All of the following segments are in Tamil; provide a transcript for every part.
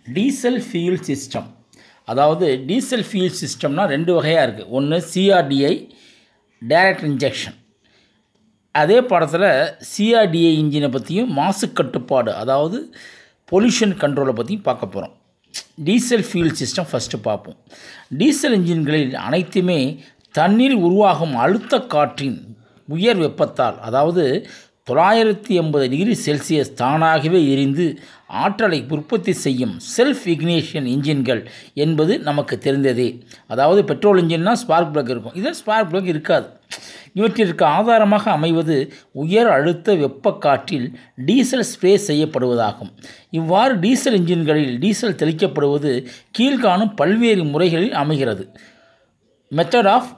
டீசல் ஃபியூல் சிஸ்டம் அதாவது டீசல் ஃபியூல் சிஸ்டம்னா ரெண்டு வகையாக இருக்குது ஒன்று சிஆர்டிஐ டைரக்ட் இன்ஜெக்ஷன் அதே பாடத்தில் சிஆர்டிஏ இன்ஜினை பற்றியும் மாசு கட்டுப்பாடு அதாவது பொல்யூஷன் கண்ட்ரோலை பற்றியும் பார்க்க போகிறோம் டீசல் ஃபியூல் சிஸ்டம் ஃபஸ்ட்டு பார்ப்போம் டீசல் இன்ஜின்களில் அனைத்துமே தண்ணீர் உருவாகும் அழுத்த காற்றின் உயர் வெப்பத்தால் அதாவது தொள்ளாயிரத்தி எண்பது டிகிரி செல்சியஸ் தானாகவே எரிந்து ஆற்றலை உற்பத்தி செய்யும் செல்ஃப் இக்னேஷன் இன்ஜின்கள் என்பது நமக்கு தெரிந்ததே அதாவது பெட்ரோல் இன்ஜின்னா ஸ்பார்க் பிளக் இருக்கும் இதில் ஸ்பார்க் பிளக் இருக்காது இவற்றிற்கு ஆதாரமாக அமைவது உயர் அழுத்த வெப்ப காற்றில் டீசல் ஸ்ப்ரே செய்யப்படுவதாகும் இவ்வாறு டீசல் இன்ஜின்களில் டீசல் தெளிக்கப்படுவது கீழ்காணும் பல்வேறு முறைகளில் அமைகிறது method of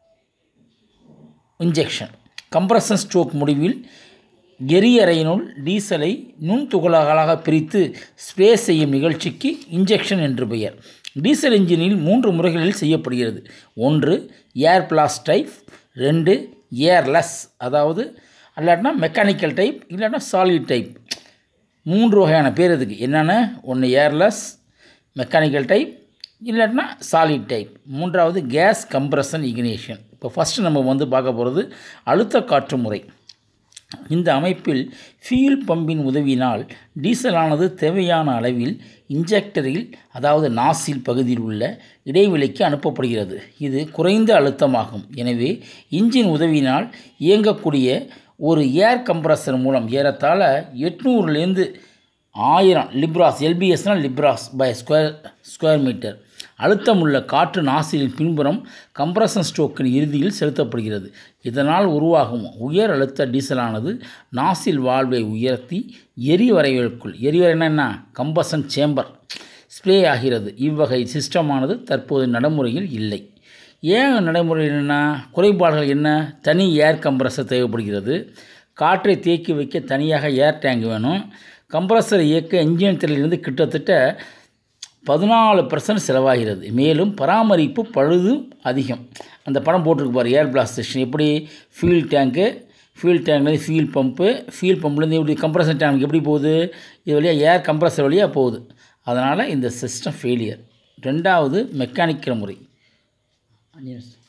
injection compression stroke முடிவில் எரியறையினுள் டீசலை நுண்துகளாக பிரித்து ஸ்ப்ரே செய்யும் நிகழ்ச்சிக்கு இன்ஜெக்ஷன் என்று பெயர் டீசல் இன்ஜினில் மூன்று முறைகளில் செய்யப்படுகிறது ஒன்று ஏர் பிளாஸ் டைப் ரெண்டு ஏர்லெஸ் அதாவது இல்லாட்டினா மெக்கானிக்கல் டைப் இல்லாட்டினா சாலிட் டைப் மூன்று வகையான பேர் இதுக்கு என்னென்ன ஒன்று ஏர்லெஸ் மெக்கானிக்கல் டைப் இல்லாட்டினா சாலிட் டைப் மூன்றாவது கேஸ் கம்ப்ரஷன் இக்னேஷன் இப்போ ஃபஸ்ட்டு நம்ம வந்து பார்க்க போகிறது அழுத்த காற்று முறை இந்த அமைப்பில் ஃபியூல் பம்பின் உதவியினால் டீசலானது தேவையான அளவில் இன்ஜெக்டரில் அதாவது நாசில் பகுதியில் உள்ள இடைவெளிக்கு அனுப்பப்படுகிறது இது குறைந்த அழுத்தமாகும் எனவே இன்ஜின் உதவியினால் இயங்கக்கூடிய ஒரு ஏர் கம்ப்ரஸர் மூலம் ஏறத்தாழ எட்நூறுலேருந்து ஆயிரம் லிப்ராஸ் எல்பிஎஸ்னால் லிப்ராஸ் பை ஸ்கொயர் ஸ்கொயர் மீட்டர் அழுத்தமுள்ள காற்று நாசிலின் பின்புறம் கம்ப்ரஷன் ஸ்ட்ரோக்கின் இறுதியில் செலுத்தப்படுகிறது இதனால் உருவாகும் உயர் அழுத்த டீசலானது நாசில் வாழ்வை உயர்த்தி எரிவரைகளுக்குள் எரிவரைனா என்ன கம்பஷன் சேம்பர் ஸ்ப்ரே ஆகிறது இவ்வகை சிஸ்டமானது தற்போது நடைமுறையில் இல்லை ஏன் நடைமுறையில் என்ன குறைபாடுகள் என்ன தனி ஏர் கம்ப்ரஸர் தேவைப்படுகிறது காற்றை தேக்கி வைக்க தனியாக ஏர் டேங்க் வேணும் கம்ப்ரஸர் இயக்க இன்ஜின் திரையிலிருந்து கிட்டத்தட்ட பதினாலு பர்சன்ட் செலவாகிறது மேலும் பராமரிப்பு பழுதும் அதிகம் அந்த படம் போட்டிருக்கு பாரு ஏர் பிளாஸ்ட் ஸ்டேஷன் எப்படி ஃபியூல் டேங்க்கு ஃபியூல் டேங்க்லேருந்து ஃபியூல் பம்பு ஃபியூல் பம்ப்லேருந்து எப்படி கம்ப்ரஸர் டேங்க் எப்படி போகுது இது வழியாக ஏர் கம்ப்ரஸர் வழியாக போகுது அதனால் இந்த சிஸ்டம் ஃபெயிலியர் ரெண்டாவது மெக்கானிக்கல் முறை